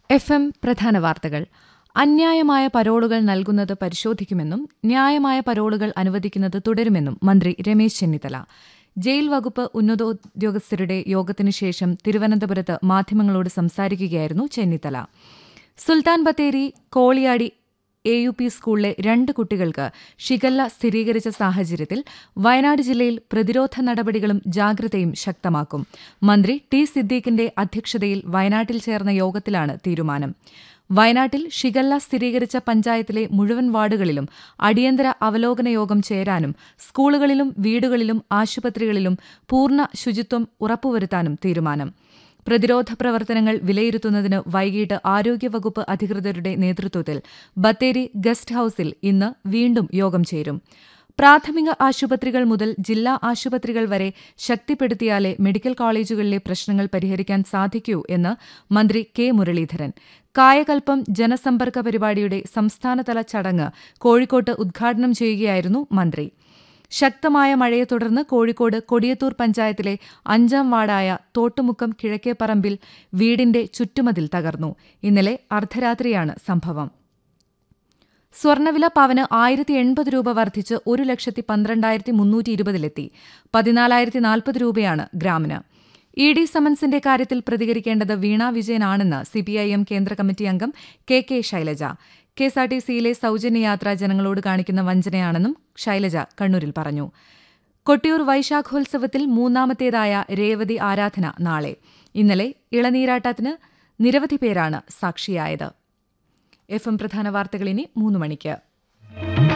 F M പ്രധാന വാർത്തകൾ അന്യായമായ പരോളുകൾ നൽകുന്നത് പരിശോധിക്കുമെന്നും ന്യായമായ പരോളുകൾ അനുവദിക്കുന്നത് തുടരുമെന്നും മന്ത്രി രമേശ് ചെന്നിത്തല ജയിൽ വകുപ്പ് ഉന്നതോദ്യോഗസ്ഥരുടെ യോഗത്തിനു ശേഷം തിരുവനന്തപുരത്ത് മാധ്യമങ്ങളോട് സംസാരിക്കുകയായിരുന്നു Chennithala Sultan Bathery Koliyadi A U P സ്കൂളിലെ രണ്ട് കുട്ടികൾക്ക് ഷിഗല്ല സ്ഥിരീകരിച്ച സാഹചര്യത്തിൽ വയനാട് ജില്ലയിൽ പ്രതിരോധ നടപടികളും ജാഗ്രതയും ശക്തമാക്കും മന്ത്രി ടി സിദ്ദീഖിന്റെ അധ്യക്ഷതയിൽ വയനാട്ടിൽ ചേർന്ന യോഗത്തിലാണ് തീരുമാനം വയനാട്ടിൽ ഷിഗല്ല സ്ഥിരീകരിച്ച പഞ്ചായത്തിലെ മുഴുവൻ വാർഡുകളിലും അടിയന്തര അവലോകന യോഗം ചേരാനും സ്കൂളുകളിലും വീടുകളിലും ആശുപത്രികളിലും പൂർണ്ണ ശുചിത്വം ഉറപ്പുവരുത്താനും തീരുമാനം പ്രതിരോധ പ്രവർത്തനങ്ങൾ വിലയിരുത്തുന്നതിന് വൈകിട്ട് ആരോഗ്യവകുപ്പ് അധികൃതരുടെ നേതൃത്വത്തിൽ ബത്തേരി ഗസ്റ്റ് ഹൌസിൽ ഇന്ന് വീണ്ടും യോഗം ചേരും പ്രാഥമിക ആശുപത്രികൾ മുതൽ ജില്ലാ ആശുപത്രികൾ വരെ ശക്തിപ്പെടുത്തിയാലേ മെഡിക്കൽ കോളേജുകളിലെ പ്രശ്നങ്ങൾ പരിഹരിക്കാൻ സാധിക്കൂ എന്ന് മന്ത്രി കെ മുരളീധരൻ കായകൽപ്പം ജനസമ്പർക്ക പരിപാടിയുടെ സംസ്ഥാനതല ചടങ്ങ് കോഴിക്കോട്ട് ഉദ്ഘാടനം ചെയ്യുകയായിരുന്നു മന്ത്രി ശക്തമായ മഴയെ തുടർന്ന് കോഴിക്കോട് കൊടിയത്തൂർ പഞ്ചായത്തിലെ അഞ്ചാം വാർഡായ തോട്ടുമുക്കം കിഴക്കേപ്പറമ്പിൽ വീടിന്റെ ചുറ്റുമതിൽ തകർന്നു ഇന്നലെ അർദ്ധരാത്രിയാണ് സംഭവം സ്വർണ്ണവില പവന് ആയിരത്തി എൺപത് രൂപ വർദ്ധിച്ച് ഒരു ലക്ഷത്തി പന്ത്രണ്ടായിരത്തി മുന്നൂറ്റി ഇരുപതിലെത്തി പതിനാലായിരത്തി നാൽപ്പത് രൂപയാണ് ഗ്രാമിന് ഇ ഡി സമൻസിന്റെ കാര്യത്തിൽ പ്രതികരിക്കേണ്ടത് വീണ വിജയനാണെന്ന് സിപിഐഎം കേന്ദ്ര കമ്മിറ്റി അംഗം കെ കെ ശൈലജ കെഎസ്ആർടിസിയിലെ സൌജന്യ യാത്ര ജനങ്ങളോട് കാണിക്കുന്ന വഞ്ചനയാണെന്നും ശൈലജ കണ്ണൂരിൽ പറഞ്ഞു കൊട്ടിയൂർ വൈശാഖോത്സവത്തിൽ മൂന്നാമത്തേതായ രേവതി ആരാധന നാളെ ഇന്നലെ ഇളനീരാട്ടത്തിന് നിരവധി പേരാണ് സാക്ഷിയായത് എഫ് എം പ്രധാന വാർത്തകൾ ഇനി മൂന്ന് മണിക്ക്